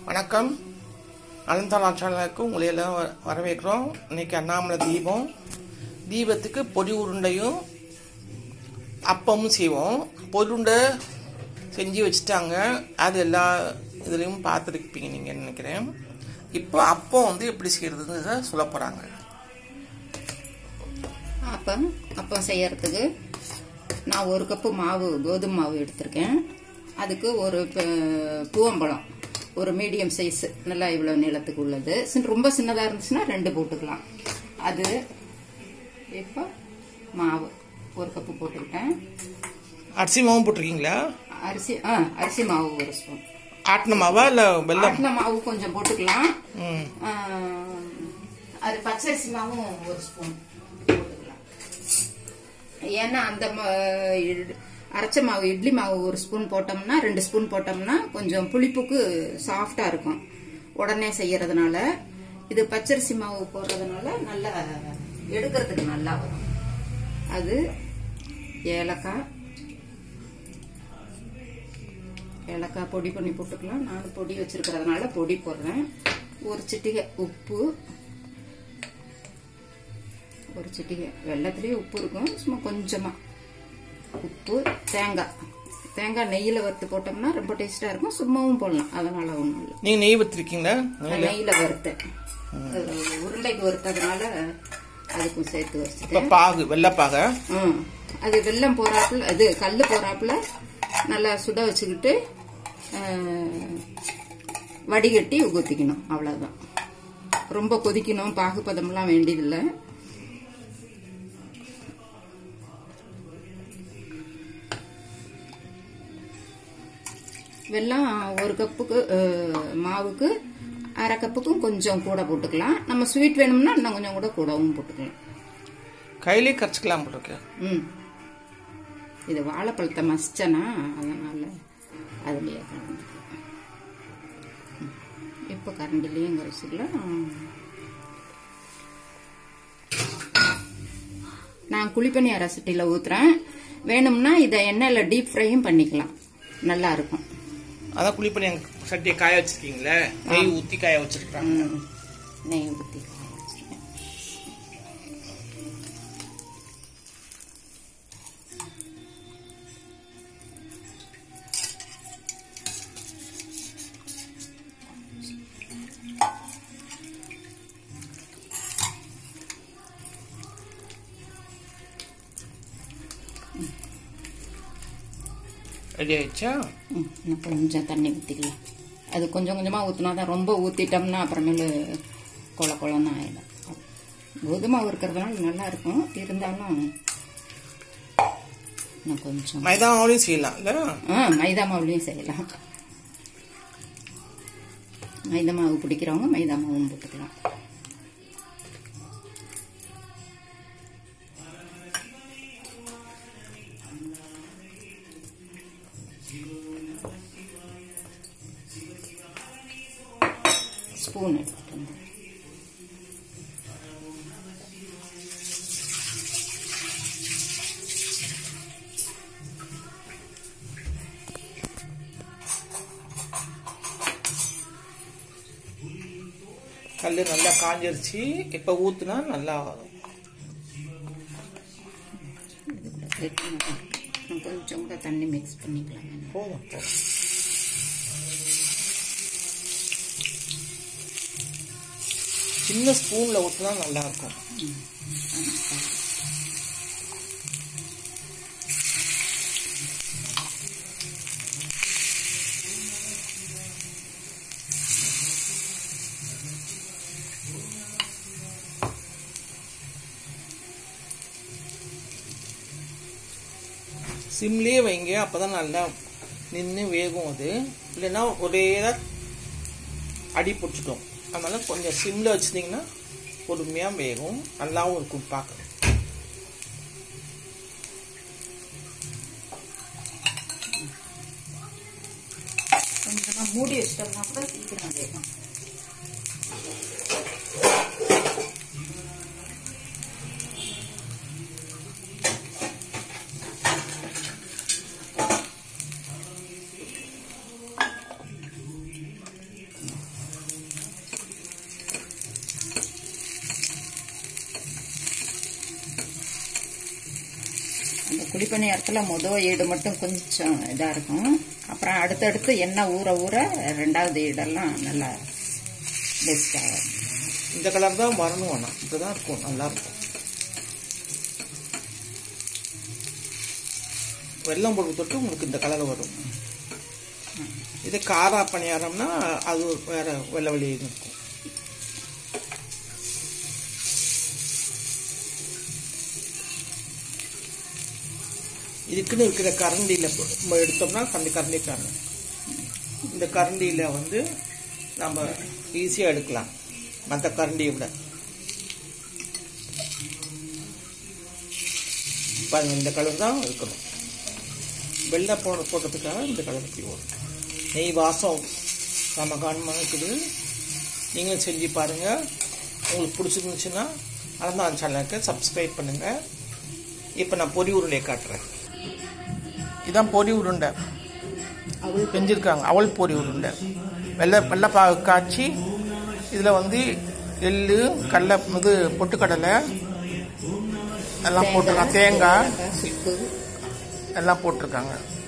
வணக்கம் அனந்தலா சேனலுக்கு உங்களை எல்லாம் வ- வரவேற்கிறோம் இன்னைக்கு அண்ணாமலை தீபம் தீபத்துக்கு பொடி உருண்டையும் அப்பமும் செய்வோம் பொடி உருண்டை செஞ்சு வச்சுட்டாங்க அது எல்லா இதுலேயும் பார்த்துருப்பீங்க நீங்கள் நினைக்கிறேன் இப்போ அப்பம் வந்து எப்படி செய்யறதுன்னு சொல்ல போகிறாங்க அப்பம் அப்பம் செய்யறதுக்கு நான் ஒரு கப்பு மாவு கோதுமை மாவு எடுத்திருக்கேன் அதுக்கு ஒரு ப- பூவம்பழம் ஒரு மீடியம் சைஸ் நல்லா இவ்வளோ நீளத்துக்கு உள்ளது சின்ன- ரொம்ப சின்னதாக இருந்துச்சுன்னா ரெண்டு போட்டுக்கலாம் அது இப்போ மாவு ஒரு கப்பு போட்டுக்கிட்டேன் அரிசி மாவும் போட்டிருக்கீங்களா அரிசி ஆ அரிசி மாவு ஒரு ஸ்பூன் ஆட்டின மாவா இல்லை வெள்ளம் ஆட்டின மாவு கொஞ்சம் போட்டுக்கலாம் ம் ஆ, அது பச்சரிசி மாவும் ஒரு ஸ்பூன் போட்டுக்கலாம் ஏன்னா அந்த ம- இட்- அரைச்ச மாவு இட்லி மாவு ஒரு ஸ்பூன் போட்டோம்னா ரெண்டு ஸ்பூன் போட்டோம்னா கொஞ்சம் புளிப்புக்கு சாஃப்டா இருக்கும் உடனே செய்யறதுனால இது பச்சரிசி மாவு போடுறதுனால நல்லா எடுக்கிறதுக்கு நல்லா வரும் அது ஏலக்காய் ஏலக்காய் பொடி பண்ணி போட்டுக்கலாம் நான் பொடி வச்சிருக்கிறதுனால பொடி போடுறேன் ஒரு சிட்டிகை உப்பு ஒரு சிட்டிகை வெள்ளத்துலேயே உப்பு இருக்கும் சும்மா கொஞ்சமா உப்பு தேங்காய் தேங்காய் நெய்யில் வறுத்து போட்டோம்னா ரொம்ப டேஸ்டா இருக்கும் சும்மாவும் போடலாம் அதனால ஒன்றும் இல்லை நீங்கள் நெய் வச்சிருக்கீங்களா நான் நெய்யில் வறுத்தேன் அது உருண்டைக்கு வறுத்ததுனால அதுக்கும் சேர்த்து இப்போ வச்சுட்டேன் பாகு வெள்ளைப்பாகை ம் அது வெல்லம் போறாப்புல அது கல் போறாப்புல நல்லா சுட வச்சுக்கிட்டு அஹ், வடிகட்டி ஊற்றிக்கணும் அவ்வளோதான் ரொம்ப கொதிக்கணும் பாகுபதம்லாம் வேண்டியதில்லை வெல்லம் ஒரு கப்புக்கு அஹ், மாவுக்கு அரை கப்புக்கும் கொஞ்சம் கூட போட்டுக்கலாம் நம்ம ஸ்வீட் வேணும்னா இன்னும் கொஞ்சம் கூட கூடவும் போட்டுக்கலாம் கையிலே கரைச்சிக்கலாம் போட்டிருக்கு ம் இது வாழைப்பழத்தை மசிச்சனா அதனால அதுலயே கலந்து இப்போ கரண்டிலையும் கரைச்சிக்கலாம் நான் குழிப்பணி அரசட்டியில் ஊத்துறேன் வேணும்னா இதை எண்ணெயில் டீப் ஃப்ரையும் பண்ணிக்கலாம் நல்லா இருக்கும் அதான் குழி பண்ணி அங்க சட்டியை காய வச்சிருக்கீங்களே நெய் ஊற்றி காய வச்சிருக்காங்க ம். நெய் ஊற்றி வச்சுருக்கேன் ரெடி ஆயிடுச்சா ம், இன்னும் கொஞ்சம் தண்ணி ஊற்றிக்கலாம் அது கொஞ்சம் கொஞ்சமாக ஊற்றினா தான் ரொம்ப ஊற்றிட்டோம்னா அப்புறமேலு கொல கொலன்னு ஆயிடும் கோதுமை இருக்கிறதுனால நல்லா இருக்கும் இருந்தாலும் இன்னும் கொஞ்சம் மைதா மாவுலையும் செய்யலாம் இல்ல ஆ மைதா மாவுலையும் செய்யலாம் மைதா மாவு பிடிக்கிறவங்க மைதா மாவும் போட்டுக்கலாம் ஸ்பூன் எடுத்துட்டு வந்து கல் நல்லா காஞ்சிருச்சு இப்போ ஊத்துனா நல்லா வரும் இதுக்குள்ள கெட்டினா இன்னும் கொஞ்சம் கூட தண்ணி மிக்ஸ் பண்ணிக்கலாம் வேணும். போதும் போதும் சின்ன ஸ்பூன்ல ஊத்துனா நல்லா இருக்கும் சிம்லேயே வைங்க அப்பதான் நல்லா நின்று வேகும் அது இல்லைன்னா ஒரே அடி பிடிச்சிட்டோம் அதனால கொஞ்சம் சிம்ல வச்சிருந்தீங்கன்னா பொறுமையா வேகும் நல்லாவும் இருக்கும் பார்க்க கொஞ்சமாக மூடி வச்சிட்டோம்னா கூட சீக்கிரம் வேகும் குழிப்பணியாரத்தில் மொதல் ஈடு மட்டும் கொஞ்சம் இதாக இருக்கும் அப்புறம் அடுத்தடுத்து எண்ணெய் ஊற ஊற ரெண்டாவது ஈடெல்லாம் நல்லா பெஸ்ட்டாக இந்த கலர் தான் வரணும் ஆனால் இப்படி தான் இருக்கும் நல்லா இருக்கும் வெள்ளம் போட்டு தொட்டு உங்களுக்கு இந்த கலர் வரும் இது காரா பணியாரம்னா அது வேற வெள்ளை வெளியே இருக்கும் இதுக்குன்னு இருக்கிற கரண்டியில் நம்ம எடுத்தோம்னா அந்த கரண்டி காரண இந்த கரண்டியில் வந்து நம்ம ஈஸியாக எடுக்கலாம் மற்ற கரண்டியை விட பாருங்க இந்த கலர் தான் இருக்கணும் வெள்ளை போட போட்டதுக்காக இந்த கலர் இப்படி வரும் நெய் வாசம் நம்ம கவனமாக இருக்குது நீங்களும் செஞ்சு பாருங்கள் உங்களுக்கு பிடிச்சிருந்துச்சுன்னா அறந்தான் சேனலுக்கு சப்ஸ்கிரைப் பண்ணுங்கள் இப்போ நான் பொரி உருண்டையை காட்டுறேன் இதான் பொரி உருண்டை அவள் செஞ்சுருக்காங்க அவல் பொரி உருண்டை வெள்ளை வெள்ளைப்பாகு காய்ச்சி இதில் வந்து எள்ளு கடலை இது பொட்டுக்கடலை எல்லாம் போட்டிருக்காங்க தேங்காய் சுப்பு எல்லாம் போட்டிருக்காங்க